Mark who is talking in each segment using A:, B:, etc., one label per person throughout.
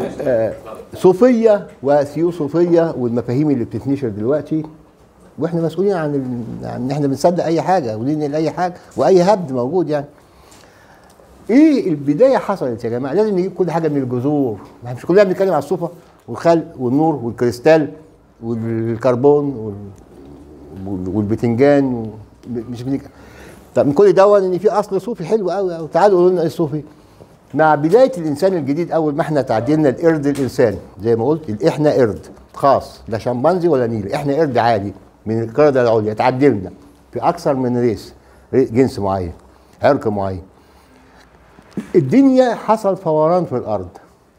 A: آه، صوفيه وثيوصوفيه والمفاهيم اللي بتتنشر دلوقتي واحنا مسؤولين عن ال... عن ان احنا بنصدق اي حاجه وننقل اي حاجه واي هبد موجود يعني ايه البدايه حصلت يا جماعه لازم نجيب كل حاجه من الجذور ما مش كلنا بنتكلم على الصوفه والخلق والنور والكريستال والكربون وال... وال- والبتنجان و... مش بنك... طب من كل دون ان في اصل صوفي حلو قوي قوي تعالوا قولوا لنا ايه الصوفي مع بدايه الانسان الجديد اول ما احنا تعديلنا القرد الانسان زي ما قلت احنا قرد خاص لا شمبانزي ولا نيل احنا قرد عادي من القرده العليا تعدلنا في اكثر من ريس ري- جنس معين عرق معين الدنيا حصل فوران في الارض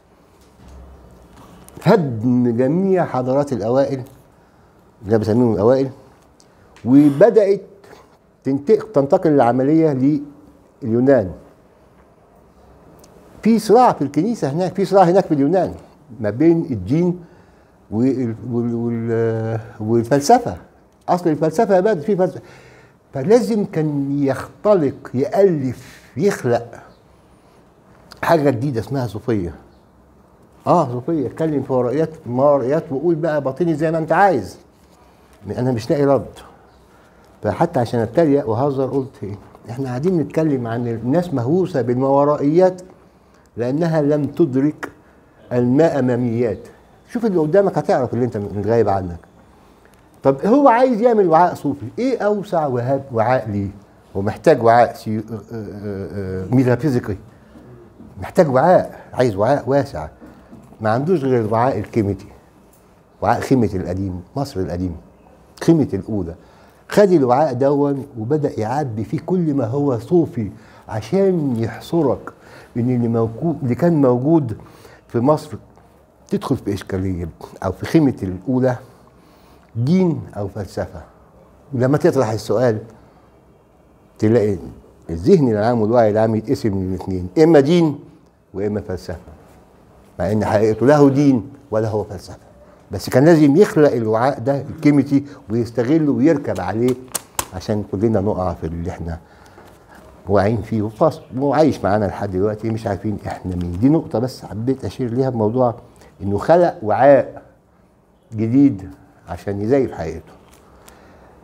A: هدم جميع حضارات الاوائل اللي أنا بسميهم الاوائل وبدات تنتق- تنتقل العمليه لليونان في صراع في الكنيسه هناك في صراع هناك في اليونان ما بين الدين وال وال وال والفلسفه اصل الفلسفه يا بدر في فلسفه فلازم كان يختلق يالف يخلق حاجه جديده اسمها صوفيه اه صوفيه اتكلم في ورقيات ماريات وقول بقى باطني زي ما انت عايز انا مش لاقي رد فحتى عشان اتريق وهزر قلت ايه احنا قاعدين نتكلم عن الناس مهووسه بالماورائيات لانها لم تدرك الماء اماميات شوف اللي قدامك هتعرف اللي انت غايب عنك طب هو عايز يعمل وعاء صوفي ايه اوسع وهاب وعاء ليه هو محتاج وعاء سي... آه، آه، آه، ميتافيزيقي محتاج وعاء عايز وعاء واسع ما عندوش غير الوعاء الكيميتي وعاء خيمة القديم مصر القديم خيمة الأولى خد الوعاء دون وبدأ يعبي فيه كل ما هو صوفي عشان يحصرك ان اللي موجود اللي كان موجود في مصر تدخل في اشكاليه او في خيمه الاولى دين او فلسفه ولما تطرح السؤال تلاقي الذهن العام والوعي العام يتقسم من الاثنين اما دين واما فلسفه مع ان حقيقته له دين ولا هو فلسفه بس كان لازم يخلق الوعاء ده الكيميتي ويستغله ويركب عليه عشان كلنا نقع في اللي احنا واعيين فيه وفاصل وعايش معانا لحد دلوقتي مش عارفين احنا مين دي نقطة بس حبيت اشير ليها بموضوع انه خلق وعاء جديد عشان يزيف حقيقته